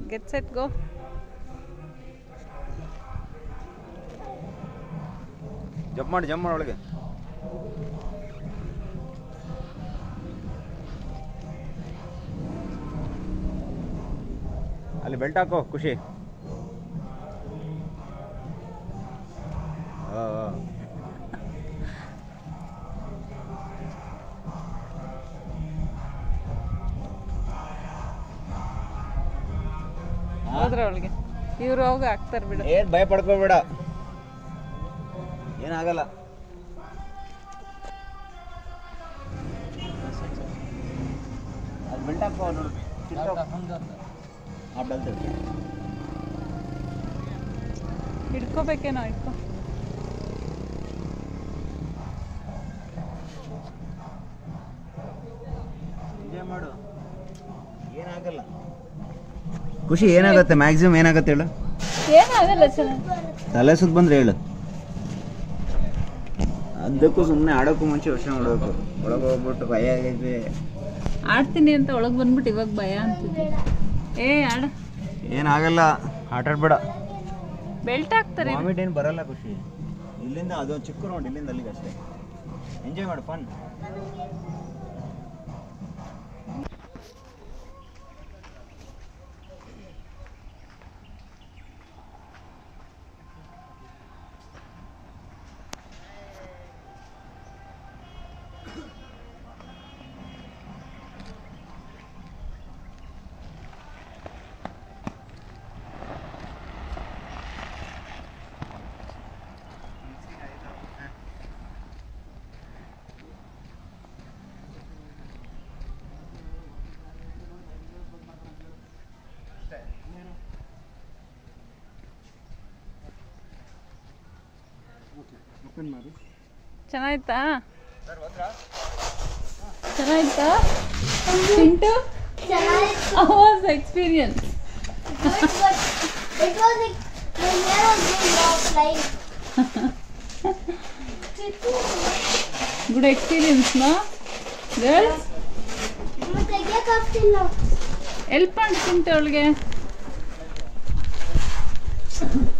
Get set go jump ಮಾಡಿ jump ಮಾಡಿ ಒಳಗೆ ಅಲ್ಲಿ ಬೆಲ್ಟ್ ಹಾಕೋ ಖುಷಿ ಆ, ಆ. ಹೋದ್ರ ಅವಳಿಗೆ ಇವ್ರು ಹೋಗ ಹಾಕ್ತಾರೆ ಬಿಡು ಏನ್ ಭಯ ಪಡ್ಕೋಬೇಡ ಏನಾಗಲ್ಲ ಅದು ಬೆಲ್ಟ್ ಹಾಕೋ ನೋಡು ಆ ಬೆಲ್ಟ್ ಹಿಡ್ಕೋಬೇಕೇನೋ ಹಿಡ್ಕೊ ಎಂಜಾಯ್ ಮಾಡು ಏನಾಗಲ್ಲ ಖುಷಿ ಏನಾಗುತ್ತೆ ಮ್ಯಾಕ್ಸಿಮಮ್ ಏನಾಗುತ್ತೆ ಹೇಳು ಏನಾಗಲ್ಲ ಚೆನ್ನಾಗಿ ತಲೆ ಸುತ್ತ ಬಂದ್ರೆ ಹೇಳು ಅದಕ್ಕೂ ಸುಮ್ಮನೆ ಆಡೋಕ್ಕೂ ಮುಂಚೆ ಯೋಚನೆ ಮಾಡಬೇಕು ಒಳಗೆ ಹೋಗ್ಬಿಟ್ಟು ಭಯ ಆಗೈತೆ ಆಡ್ತೀನಿ ಅಂತ ಒಳಗೆ ಬಂದ್ಬಿಟ್ಟು ಇವಾಗ ಭಯ ಅಂತಿದ್ದೆ ಏ ಆಡ ಏನಾಗಲ್ಲ ಆಟ ಆಡ್ಬೇಡ ಬೆಲ್ಟ್ ಹಾಕ್ತಾರೆ ವಾಮಿಟ್ ಏನು ಬರಲ್ಲ ಖುಷಿ ಇಲ್ಲಿಂದ ಅದು ಚಿಕ್ಕ ರೌಂಡ್ ಇಲ್ಲಿಂದ ಅಲ್ಲಿಗೆ ಅಷ್ಟೇ ಎಂಜಾಯ್ ಮಾಡು ಫನ್ ಚೆನ್ನಾಯ್ತಾ ಚೆನ್ನಾಯ್ತಾ Chintu was experience It was like my hair was going off like. Good experience ನಾ ಗರ್ಲ್ಸ್ ಮತ್ತೆ ತೆಗಿಯಕ್ಕಾಗ್ತಿಲ್ಲ ಎಲ್ಪ್ ಮಾಡಿ ಚಿಂಟು ಅವಳಿಗೆ